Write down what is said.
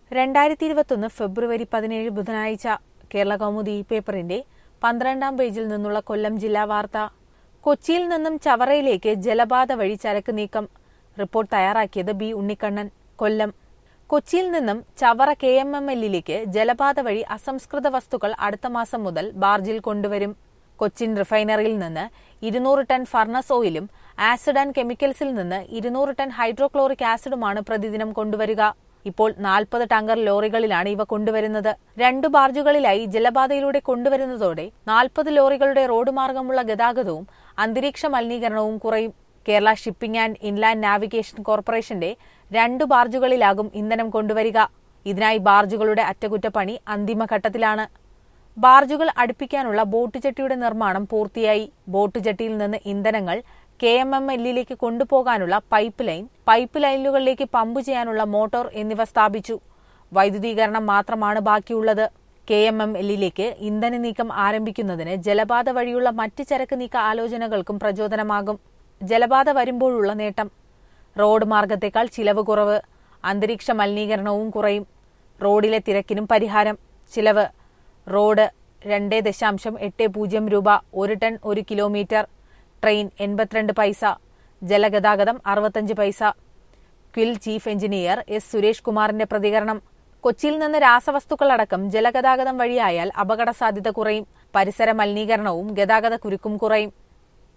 രണ്ടായിരത്തി ഇരുപത്തൊന്ന് ഫെബ്രുവരി പതിനേഴ് ബുധനാഴ്ച കേരള കൗമുദി ഈ പേപ്പറിന്റെ പന്ത്രണ്ടാം പേജിൽ നിന്നുള്ള കൊല്ലം ജില്ലാ വാർത്ത കൊച്ചിയിൽ നിന്നും ചവറയിലേക്ക് ജലപാത വഴി ചരക്ക് നീക്കം റിപ്പോർട്ട് തയ്യാറാക്കിയത് ബി ഉണ്ണിക്കണ്ണൻ കൊല്ലം കൊച്ചിയിൽ നിന്നും ചവറ കെ എം എം എല്ലിലേക്ക് ജലപാത വഴി അസംസ്കൃത വസ്തുക്കൾ അടുത്ത മാസം മുതൽ ബാർജിൽ കൊണ്ടുവരും കൊച്ചിൻ റിഫൈനറിയിൽ നിന്ന് ഇരുന്നൂറ് ടൺ ഫർണസ് ഓയിലും ആസിഡ് ആൻഡ് കെമിക്കൽസിൽ നിന്ന് ഇരുന്നൂറ് ടൺ ഹൈഡ്രോക്ലോറിക് ആസിഡുമാണ് പ്രതിദിനം കൊണ്ടുവരിക ഇപ്പോൾ നാൽപ്പത് ടാങ്കർ ലോറികളിലാണ് ഇവ കൊണ്ടുവരുന്നത് രണ്ടു ബാർജുകളിലായി ജലപാതയിലൂടെ കൊണ്ടുവരുന്നതോടെ നാൽപ്പത് ലോറികളുടെ റോഡ് മാർഗമുള്ള ഗതാഗതവും അന്തരീക്ഷ മലിനീകരണവും കുറയും Kerala shipping and inland navigation കോർപ്പറേഷന്റെ രണ്ടു ബാർജുകളിലാകും ഇന്ധനം കൊണ്ടുവരിക ഇതിനായി ബാർജുകളുടെ അറ്റകുറ്റപ്പണി അന്തിമഘട്ടത്തിലാണ് ബാർജുകൾ അടുപ്പിക്കാനുള്ള ബോട്ട് ജെട്ടിയുടെ നിർമ്മാണം പൂർത്തിയായി ബോട്ട് ജെട്ടിയിൽ നിന്ന് ഇന്ധനങ്ങൾ കെ എം എം എല്ലിലേക്ക് കൊണ്ടുപോകാനുള്ള പൈപ്പ് ലൈൻ പൈപ്പ് ലൈനുകളിലേക്ക് പമ്പ് ചെയ്യാനുള്ള മോട്ടോർ എന്നിവ സ്ഥാപിച്ചു വൈദ്യുതീകരണം മാത്രമാണ് ബാക്കിയുള്ളത് കെ എം എം എല്ലിലേക്ക് ഇന്ധന നീക്കം ആരംഭിക്കുന്നതിന് ജലപാത വഴിയുള്ള മറ്റ് ചരക്ക് നീക്ക ആലോചനകൾക്കും പ്രചോദനമാകും ജലപാത വരുമ്പോഴുള്ള നേട്ടം റോഡ് മാർഗത്തേക്കാൾ ചിലവ് കുറവ് അന്തരീക്ഷ മലിനീകരണവും കുറയും റോഡിലെ തിരക്കിനും പരിഹാരം ചിലവ് റോഡ് രണ്ട് ദശാംശം എട്ട് പൂജ്യം രൂപ ഒരു ടൺ ഒരു കിലോമീറ്റർ ട്രെയിൻ എൺപത്തിരണ്ട് പൈസ ജലഗതാഗതം അറുപത്തഞ്ച് പൈസ ക്വിൽ ചീഫ് എഞ്ചിനീയർ എസ് സുരേഷ് കുമാറിന്റെ പ്രതികരണം കൊച്ചിയിൽ നിന്ന് രാസവസ്തുക്കളടക്കം ജലഗതാഗതം വഴിയായാൽ അപകട സാധ്യത കുറയും പരിസര മലിനീകരണവും ഗതാഗത കുരുക്കും കുറയും